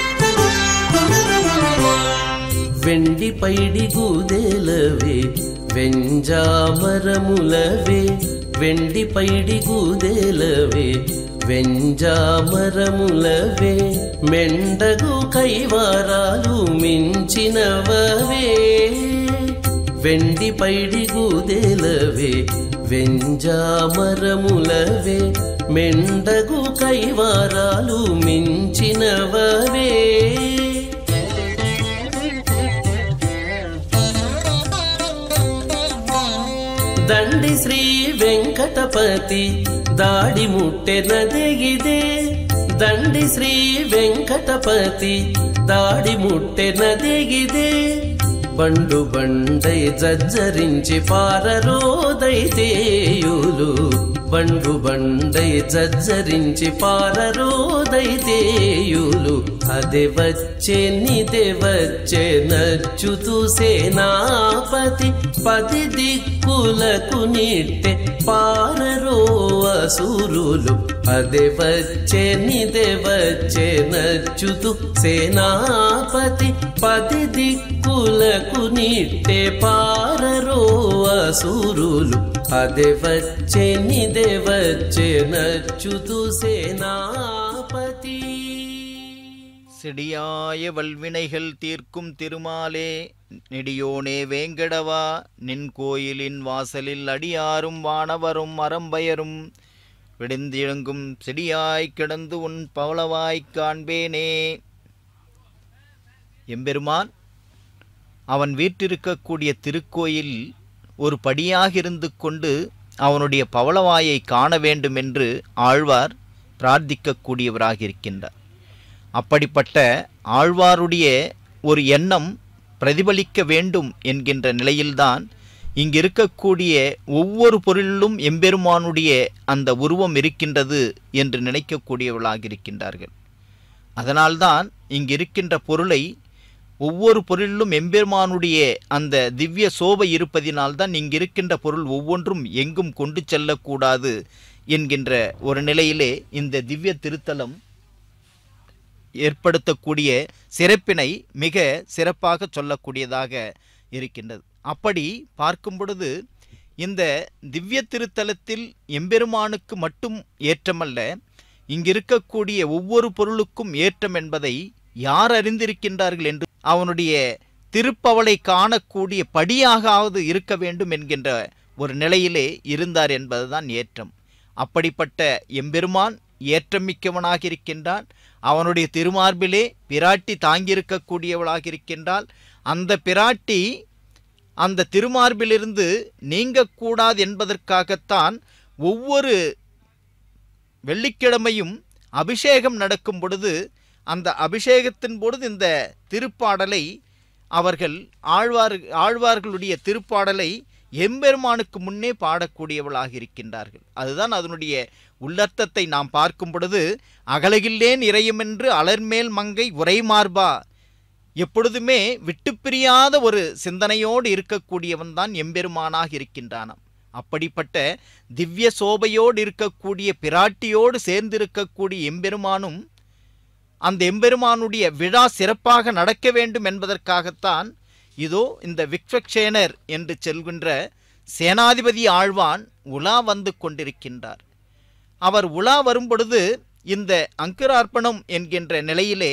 వెండి పైడి గూదెలవే వెంజామరములవే వెండి పైడి గూదెలవే వెంజామరములవే మెండగు కైవారాలు మించినవవే వెండి పైడి గూదెలవే వెంజామరములవే మెండగు కైవారాలు మించినవవే ದಂಡಿ ಶ್ರೀ ವೆಂಕಟಪತಿ ದಾಡಿ ಮುಟ್ಟೆನದೆಗಿದೆ ದಂಡಿ ಶ್ರೀ ವೆಂಕಟಪತಿ ದಾಡಿ ಮುಟ್ಟೆನದೆಗಿದೆ బండు బండై జజ్జరించి పారరోదైతేయులు బండు బండై జజ్జరించి పారరోదైతేయులు అదే వచ్చే నిదే వచ్చే నచ్చుతూ సేనాపతి పది దిక్కులకు నిట్టె పారరో అసురులు అదే వచ్చే నిదే వచ్చే నచ్చుతూ సేనాపతి పది దిక్కులకు నిట్టె పారరో అసురులు అదే వచ్చే నిదే వచ్చే నచ్చుతూ సేనాపతి செடியாய வல்வினைகள் தீர்க்கும் திருமாலே நெடியோனே வேங்கடவா நின் கோயிலின் வாசலில் அடியாரும் வானவரும் அறம்பயரும் விடுந்திழங்கும் செடியாய் கிடந்து உன் பவளவாய்க் காண்பேனே எம்பெருமான் அவன் வீற்றிருக்கக்கூடிய திருக்கோயில் ஒரு படியாக இருந்து கொண்டு அவனுடைய பவளவாயை காண வேண்டும் என்று ஆழ்வார் பிரார்த்திக்கக்கூடியவராக இருக்கின்றார் அப்படிப்பட்ட ஆழ்வாருடைய ஒரு எண்ணம் பிரதிபலிக்க வேண்டும் என்கின்ற நிலையில்தான் இங்கு இருக்கக்கூடிய ஒவ்வொரு பொருளிலும் எம்பெருமானுடைய அந்த உருவம் இருக்கின்றது என்று நினைக்கக்கூடியவர்களாக இருக்கின்றார்கள் அதனால்தான் இங்கு இருக்கின்ற பொருளை ஒவ்வொரு பொருளிலும் எம்பெருமானுடைய அந்த திவ்ய சோபை இருப்பதினால்தான் இங்கு இருக்கின்ற பொருள் ஒவ்வொன்றும் எங்கும் கொண்டு செல்லக்கூடாது என்கின்ற ஒரு நிலையிலே இந்த திவ்ய திருத்தலம் ஏற்படுத்தக்கூடிய சிறப்பினை மிக சிறப்பாக சொல்லக்கூடியதாக இருக்கின்றது அப்படி பார்க்கும் பொழுது இந்த திவ்ய திருத்தலத்தில் எம்பெருமானுக்கு மட்டும் ஏற்றமல்ல இங்கிருக்கக்கூடிய ஒவ்வொரு பொருளுக்கும் ஏற்றம் என்பதை யார் அறிந்திருக்கின்றார்கள் என்று அவனுடைய திருப்பவளை காணக்கூடிய படியாகாவது இருக்க வேண்டும் என்கின்ற ஒரு நிலையிலே இருந்தார் என்பதுதான் ஏற்றம் அப்படிப்பட்ட எம்பெருமான் ஏற்றமிக்கவனாக இருக்கின்றான் அவனுடைய திருமார்பிலே பிராட்டி தாங்கியிருக்கக்கூடியவளாக இருக்கின்றால் அந்த பிராட்டி அந்த திருமார்பிலிருந்து நீங்கக்கூடாது என்பதற்காகத்தான் ஒவ்வொரு வெள்ளிக்கிழமையும் அபிஷேகம் நடக்கும் பொழுது அந்த அபிஷேகத்தின் பொழுது இந்த திருப்பாடலை அவர்கள் ஆழ்வார் ஆழ்வார்களுடைய திருப்பாடலை எம்பெருமானுக்கு முன்னே பாடக்கூடியவளாக இருக்கின்றார்கள் அதுதான் அதனுடைய உள்ளர்த்தத்தை நாம் பார்க்கும் பொழுது அகலகில்லேன் இறையுமென்று அலர்மேல் மங்கை உரைமார்பா எப்பொழுதுமே விட்டுப்பிரியாத ஒரு சிந்தனையோடு இருக்கக்கூடியவன் தான் எம்பெருமானாக இருக்கின்றானாம் அப்படிப்பட்ட திவ்ய சோபையோடு இருக்கக்கூடிய பிராட்டியோடு சேர்ந்திருக்கக்கூடிய எம்பெருமானும் அந்த எம்பெருமானுடைய விழா சிறப்பாக நடக்க வேண்டும் என்பதற்காகத்தான் இதோ இந்த விக்வக்ஷேனர் என்று செல்கின்ற சேனாதிபதி ஆழ்வான் உலா வந்து கொண்டிருக்கின்றார் அவர் உலா வரும்பொழுது இந்த அங்குரார்ப்பணம் என்கின்ற நிலையிலே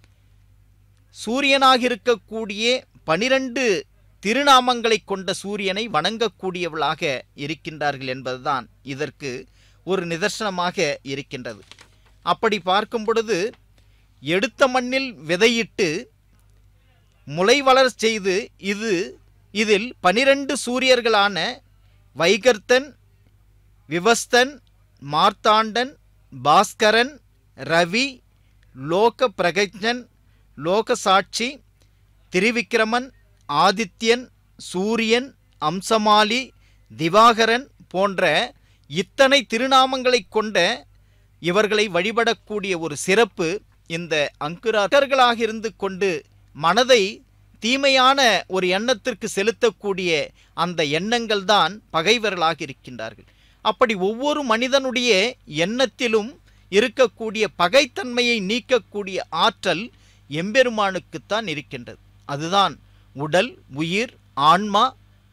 சூரியனாக இருக்கக்கூடிய பனிரெண்டு திருநாமங்களை கொண்ட சூரியனை வணங்கக்கூடியவளாக இருக்கின்றார்கள் என்பதுதான் இதற்கு ஒரு நிதர்சனமாக இருக்கின்றது அப்படி பார்க்கும் பொழுது எடுத்த மண்ணில் விதையிட்டு முளை வளர் செய்து இது இதில் பனிரெண்டு சூரியர்களான வைகர்த்தன் விவஸ்தன் மார்த்தாண்டன் பாஸ்கரன் ரவி லோக பிரகஜன் லோக சாட்சி திரிவிக்ரமன் ஆதித்யன் சூரியன் அம்சமாலி திவாகரன் போன்ற இத்தனை திருநாமங்களைக் கொண்ட இவர்களை வழிபடக்கூடிய ஒரு சிறப்பு இந்த அங்குரார்களாக இருந்து கொண்டு மனதை தீமையான ஒரு எண்ணத்திற்கு செலுத்தக்கூடிய அந்த எண்ணங்கள் தான் பகைவர்களாக இருக்கின்றார்கள் அப்படி ஒவ்வொரு மனிதனுடைய எண்ணத்திலும் இருக்கக்கூடிய பகைத்தன்மையை நீக்கக்கூடிய ஆற்றல் எம்பெருமானுக்குத்தான் இருக்கின்றது அதுதான் உடல் உயிர் ஆன்மா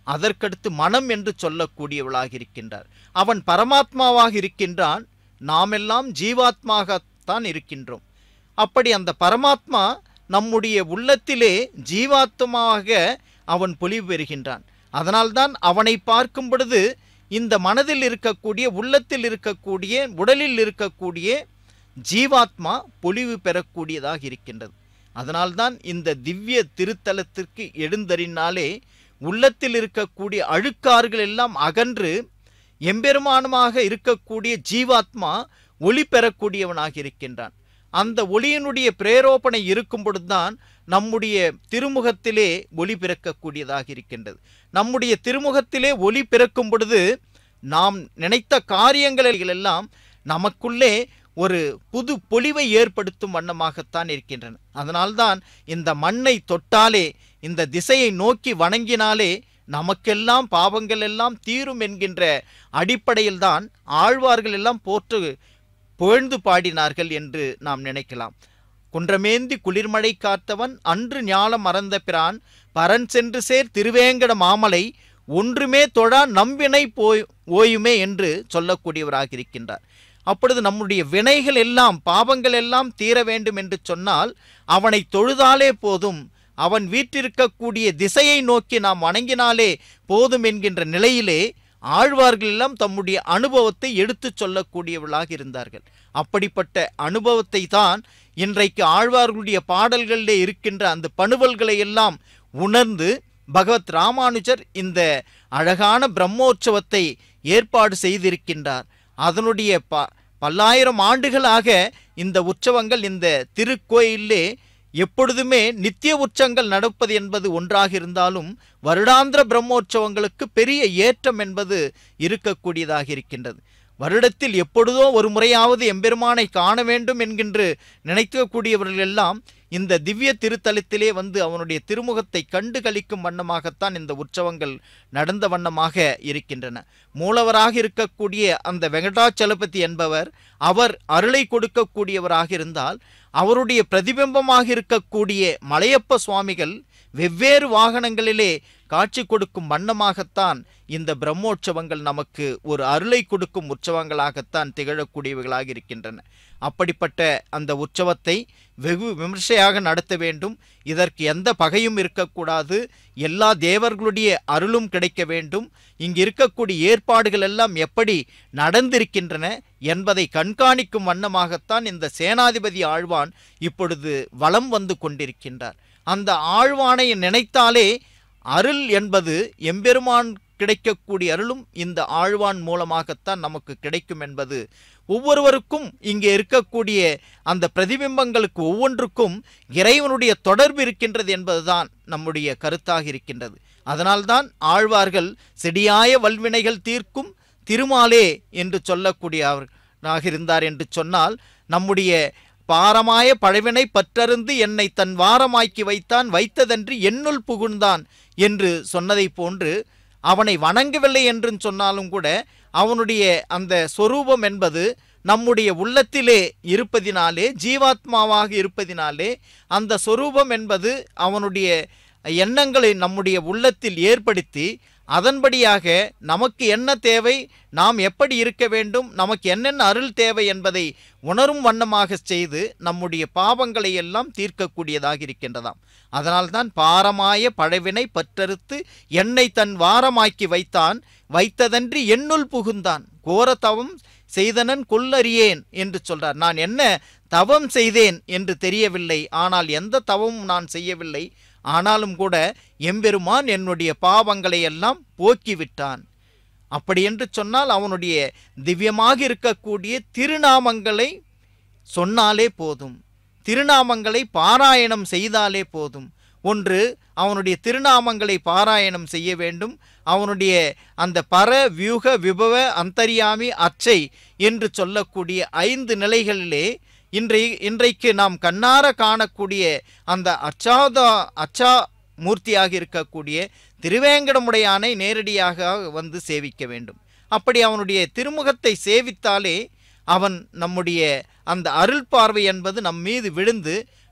அதற்கடுத்து மனம் என்று சொல்லக்கூடியவளாக இருக்கின்றார் அவன் பரமாத்மாவாக இருக்கின்றான் நாமெல்லாம் ஜீவாத்மாகத்தான் இருக்கின்றோம் அப்படி அந்த பரமாத்மா நம்முடைய உள்ளத்திலே ஜீவாத்மாவாக அவன் பொலிவு பெறுகின்றான் அதனால்தான் அவனை பார்க்கும் பொழுது இந்த மனதில் இருக்கக்கூடிய உள்ளத்தில் இருக்கக்கூடிய உடலில் இருக்கக்கூடிய ஜீவாத்மா பொலிவு பெறக்கூடியதாக இருக்கின்றது அதனால்தான் இந்த திவ்ய திருத்தலத்திற்கு எழுந்தறினாலே உள்ளத்தில் இருக்கக்கூடிய அழுக்காறுகள் எல்லாம் அகன்று எம்பெருமானமாக இருக்கக்கூடிய ஜீவாத்மா ஒளி பெறக்கூடியவனாக இருக்கின்றான் அந்த ஒளியினுடைய பிரேரோபணை இருக்கும் பொழுதுதான் நம்முடைய திருமுகத்திலே ஒளி பிறக்கக்கூடியதாக இருக்கின்றது நம்முடைய திருமுகத்திலே ஒளி பிறக்கும் பொழுது நாம் நினைத்த காரியங்கள் எல்லாம் நமக்குள்ளே ஒரு புது பொலிவை ஏற்படுத்தும் வண்ணமாகத்தான் இருக்கின்றன அதனால்தான் இந்த மண்ணை தொட்டாலே இந்த திசையை நோக்கி வணங்கினாலே நமக்கெல்லாம் பாவங்கள் எல்லாம் தீரும் என்கின்ற அடிப்படையில்தான் ஆழ்வார்கள் எல்லாம் போற்று புகழ்ந்து பாடினார்கள் என்று நாம் நினைக்கலாம் குன்றமேந்தி குளிர்மழை காத்தவன் அன்று ஞாலம் மறந்த பிரான் பரன் சென்று சேர் திருவேங்கட மாமலை ஒன்றுமே தொழா நம்பினை போய் ஓயுமே என்று சொல்லக்கூடியவராக இருக்கின்றார் அப்பொழுது நம்முடைய வினைகள் எல்லாம் பாவங்கள் எல்லாம் தீர வேண்டும் என்று சொன்னால் அவனை தொழுதாலே போதும் அவன் வீற்றிருக்கக்கூடிய திசையை நோக்கி நாம் வணங்கினாலே போதும் என்கின்ற நிலையிலே ஆழ்வார்கள் எல்லாம் தம்முடைய அனுபவத்தை எடுத்துச் சொல்லக்கூடியவர்களாக இருந்தார்கள் அப்படிப்பட்ட அனுபவத்தை தான் இன்றைக்கு ஆழ்வார்களுடைய பாடல்களிலே இருக்கின்ற அந்த பணுவல்களை எல்லாம் உணர்ந்து பகவத் ராமானுஜர் இந்த அழகான பிரம்மோற்சவத்தை ஏற்பாடு செய்திருக்கின்றார் அதனுடைய ப பல்லாயிரம் ஆண்டுகளாக இந்த உற்சவங்கள் இந்த திருக்கோயிலே எப்பொழுதுமே நித்திய உற்சவங்கள் நடப்பது என்பது ஒன்றாக இருந்தாலும் வருடாந்திர பிரம்மோற்சவங்களுக்கு பெரிய ஏற்றம் என்பது இருக்கக்கூடியதாக இருக்கின்றது வருடத்தில் எப்பொழுதோ ஒரு முறையாவது எம்பெருமானை காண வேண்டும் என்கின்ற நினைக்கக்கூடியவர்கள் எல்லாம் இந்த திவ்ய திருத்தலத்திலே வந்து அவனுடைய திருமுகத்தை கண்டு கழிக்கும் வண்ணமாகத்தான் இந்த உற்சவங்கள் நடந்த வண்ணமாக இருக்கின்றன மூலவராக இருக்கக்கூடிய அந்த வெங்கடாச்சலபதி என்பவர் அவர் அருளை கொடுக்கக்கூடியவராக இருந்தால் அவருடைய பிரதிபிம்பமாக இருக்கக்கூடிய மலையப்ப சுவாமிகள் வெவ்வேறு வாகனங்களிலே காட்சி கொடுக்கும் வண்ணமாகத்தான் இந்த பிரம்மோற்சவங்கள் நமக்கு ஒரு அருளை கொடுக்கும் உற்சவங்களாகத்தான் திகழக்கூடியவைகளாக இருக்கின்றன அப்படிப்பட்ட அந்த உற்சவத்தை வெகு விமர்சையாக நடத்த வேண்டும் இதற்கு எந்த பகையும் இருக்கக்கூடாது எல்லா தேவர்களுடைய அருளும் கிடைக்க வேண்டும் இங்கு இருக்கக்கூடிய ஏற்பாடுகள் எல்லாம் எப்படி நடந்திருக்கின்றன என்பதை கண்காணிக்கும் வண்ணமாகத்தான் இந்த சேனாதிபதி ஆழ்வான் இப்பொழுது வலம் வந்து கொண்டிருக்கின்றார் அந்த ஆழ்வானை நினைத்தாலே அருள் என்பது எம்பெருமான் கிடைக்கக்கூடிய அருளும் இந்த ஆழ்வான் மூலமாகத்தான் நமக்கு கிடைக்கும் என்பது ஒவ்வொருவருக்கும் இங்கே இருக்கக்கூடிய அந்த பிரதிபிம்பங்களுக்கு ஒவ்வொன்றுக்கும் இறைவனுடைய தொடர்பு இருக்கின்றது என்பதுதான் நம்முடைய கருத்தாக இருக்கின்றது அதனால்தான் ஆழ்வார்கள் செடியாய வல்வினைகள் தீர்க்கும் திருமாலே என்று சொல்லக்கூடியவராக இருந்தார் என்று சொன்னால் நம்முடைய பாரமாய பழவினை பற்றருந்து என்னை தன் வாரமாக்கி வைத்தான் வைத்ததன்றி என்னுள் புகுந்தான் என்று சொன்னதைப் போன்று அவனை வணங்கவில்லை என்று சொன்னாலும் கூட அவனுடைய அந்த சொரூபம் என்பது நம்முடைய உள்ளத்திலே இருப்பதினாலே ஜீவாத்மாவாக இருப்பதினாலே அந்த சொரூபம் என்பது அவனுடைய எண்ணங்களை நம்முடைய உள்ளத்தில் ஏற்படுத்தி அதன்படியாக நமக்கு என்ன தேவை நாம் எப்படி இருக்க வேண்டும் நமக்கு என்னென்ன அருள் தேவை என்பதை உணரும் வண்ணமாக செய்து நம்முடைய பாவங்களை எல்லாம் தீர்க்கக்கூடியதாக இருக்கின்றதாம் அதனால்தான் பாரமாய பழவினை பற்றறுத்து என்னை தன் வாரமாக்கி வைத்தான் வைத்ததன்றி என்னுள் புகுந்தான் கோர தவம் செய்தனன் கொல்லறியேன் என்று சொல்றார் நான் என்ன தவம் செய்தேன் என்று தெரியவில்லை ஆனால் எந்த தவமும் நான் செய்யவில்லை ஆனாலும் கூட எம்பெருமான் என்னுடைய பாவங்களை எல்லாம் போக்கிவிட்டான் அப்படி என்று சொன்னால் அவனுடைய திவ்யமாக இருக்கக்கூடிய திருநாமங்களை சொன்னாலே போதும் திருநாமங்களை பாராயணம் செய்தாலே போதும் ஒன்று அவனுடைய திருநாமங்களை பாராயணம் செய்ய வேண்டும் அவனுடைய அந்த பர வியூக விபவ அந்தரியாமி அச்சை என்று சொல்லக்கூடிய ஐந்து நிலைகளிலே இன்றை இன்றைக்கு நாம் கண்ணார காணக்கூடிய அந்த அச்சாதா அச்சா மூர்த்தியாக இருக்கக்கூடிய திருவேங்கடமுடையானை நேரடியாக வந்து சேவிக்க வேண்டும் அப்படி அவனுடைய திருமுகத்தை சேவித்தாலே அவன் நம்முடைய அந்த அருள் பார்வை என்பது நம் மீது விழுந்து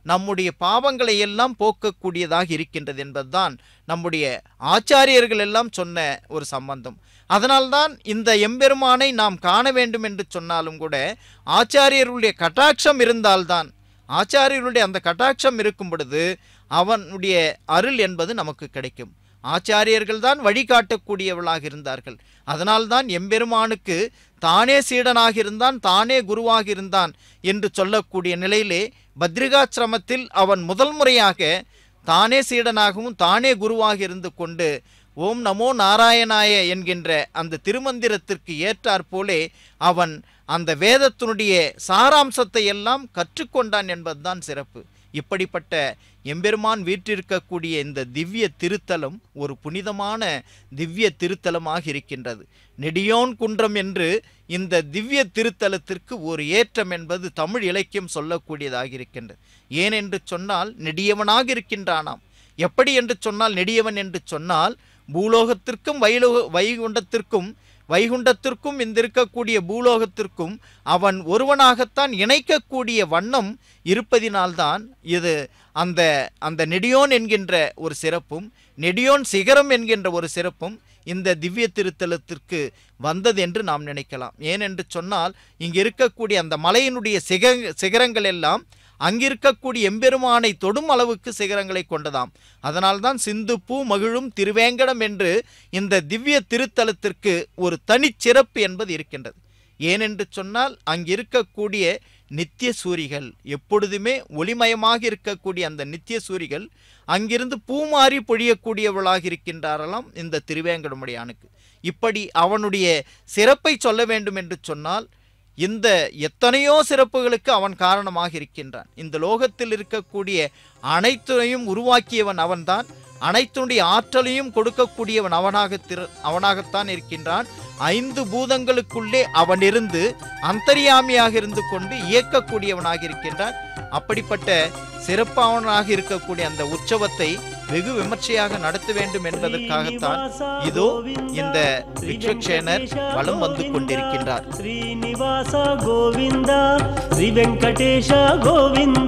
நம்முடைய பாவங்களை எல்லாம் போக்கக்கூடியதாக இருக்கின்றது என்பதுதான் நம்முடைய ஆச்சாரியர்கள் எல்லாம் சொன்ன ஒரு சம்பந்தம் அதனால்தான் இந்த எம்பெருமானை நாம் காண வேண்டும் என்று சொன்னாலும் கூட ஆச்சாரியர்களுடைய கட்டாட்சம் இருந்தால்தான் ஆச்சாரியர்களுடைய அந்த கட்டாட்சம் இருக்கும் பொழுது அவனுடைய அருள் என்பது நமக்கு கிடைக்கும் ஆச்சாரியர்கள் தான் வழிகாட்டக்கூடியவளாக இருந்தார்கள் அதனால்தான் எம்பெருமானுக்கு தானே சீடனாக இருந்தான் தானே குருவாக இருந்தான் என்று சொல்லக்கூடிய நிலையிலே பத்ரிகாசிரமத்தில் அவன் முதல் முறையாக தானே சீடனாகவும் தானே குருவாக இருந்து கொண்டு ஓம் நமோ நாராயணாய என்கின்ற அந்த திருமந்திரத்திற்கு ஏற்றாற்போலே அவன் அந்த வேதத்தினுடைய சாராம்சத்தை எல்லாம் கற்றுக்கொண்டான் என்பதுதான் சிறப்பு இப்படிப்பட்ட எம்பெருமான் வீற்றிருக்கக்கூடிய இந்த திவ்ய திருத்தலம் ஒரு புனிதமான திவ்ய திருத்தலமாக இருக்கின்றது நெடியோன் குன்றம் என்று இந்த திவ்ய திருத்தலத்திற்கு ஒரு ஏற்றம் என்பது தமிழ் இலக்கியம் சொல்லக்கூடியதாக இருக்கின்றது ஏனென்று சொன்னால் நெடியவனாக இருக்கின்றானாம் எப்படி என்று சொன்னால் நெடியவன் என்று சொன்னால் பூலோகத்திற்கும் வைலோக வைகுண்டத்திற்கும் வைகுண்டத்திற்கும் இந்த இருக்கக்கூடிய பூலோகத்திற்கும் அவன் ஒருவனாகத்தான் இணைக்கக்கூடிய வண்ணம் இருப்பதினால்தான் இது அந்த அந்த நெடியோன் என்கின்ற ஒரு சிறப்பும் நெடியோன் சிகரம் என்கின்ற ஒரு சிறப்பும் இந்த திவ்ய திருத்தலத்திற்கு வந்தது என்று நாம் நினைக்கலாம் ஏனென்று சொன்னால் இங்கு இருக்கக்கூடிய அந்த மலையினுடைய சிக சிகரங்கள் எல்லாம் அங்கிருக்கக்கூடிய எம்பெருமானை தொடும் அளவுக்கு சிகரங்களை கொண்டதாம் அதனால்தான் சிந்து பூ மகிழும் திருவேங்கடம் என்று இந்த திவ்ய திருத்தலத்திற்கு ஒரு தனிச்சிறப்பு என்பது இருக்கின்றது ஏனென்று சொன்னால் அங்கிருக்கக்கூடிய நித்திய சூரிகள் எப்பொழுதுமே ஒளிமயமாக இருக்கக்கூடிய அந்த நித்திய சூரிகள் அங்கிருந்து பூமாறி பொழியக்கூடியவளாக இருக்கின்றாரலாம் இந்த திருவேங்கடமுடையானுக்கு இப்படி அவனுடைய சிறப்பை சொல்ல வேண்டும் என்று சொன்னால் இந்த எத்தனையோ சிறப்புகளுக்கு அவன் காரணமாக இருக்கின்றான் இந்த லோகத்தில் இருக்கக்கூடிய அனைத்தையும் உருவாக்கியவன் அவன்தான் அனைத்துடைய ஆற்றலையும் கொடுக்கக்கூடியவன் அவனாக திரு அவனாகத்தான் இருக்கின்றான் ஐந்து பூதங்களுக்குள்ளே அவன் இருந்து அந்தரியாமியாக இருந்து கொண்டு இயக்கக்கூடியவனாக இருக்கின்றான் அப்படிப்பட்ட சிறப்பானவனாக இருக்கக்கூடிய அந்த உற்சவத்தை வெகு விமர்சையாக நடத்த வேண்டும் என்பதற்காகத்தான் இதோ இந்த விஸ்வக்சேனர் வலம் வந்து கொண்டிருக்கின்றார் శ్రీనివాస గోవింద శ్రీ వెంకటేశ గోవింద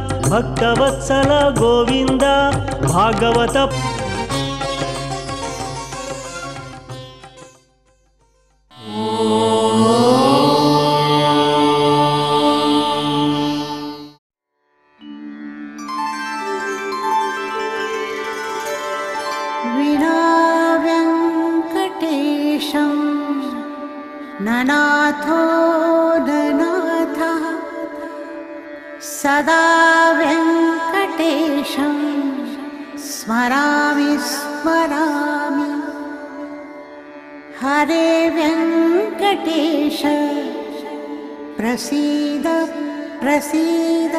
భక్తవత్సల గోవింద భాగవత विना व्यङ्कटेशं ननाथो ननाथः सदा व्यङ्कटेशं स्मरामि स्मरामि हरे व्यङ्कटेश प्रसीद प्रसीद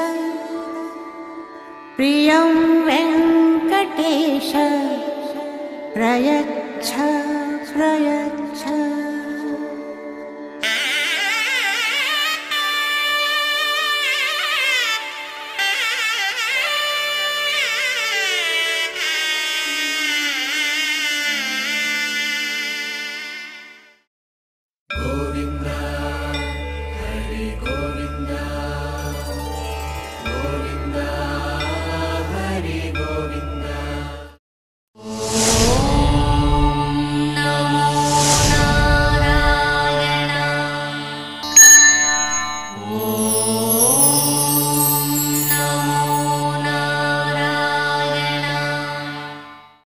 प्रियं वेङ्कटेश प्रयच्छ प्रयच्छ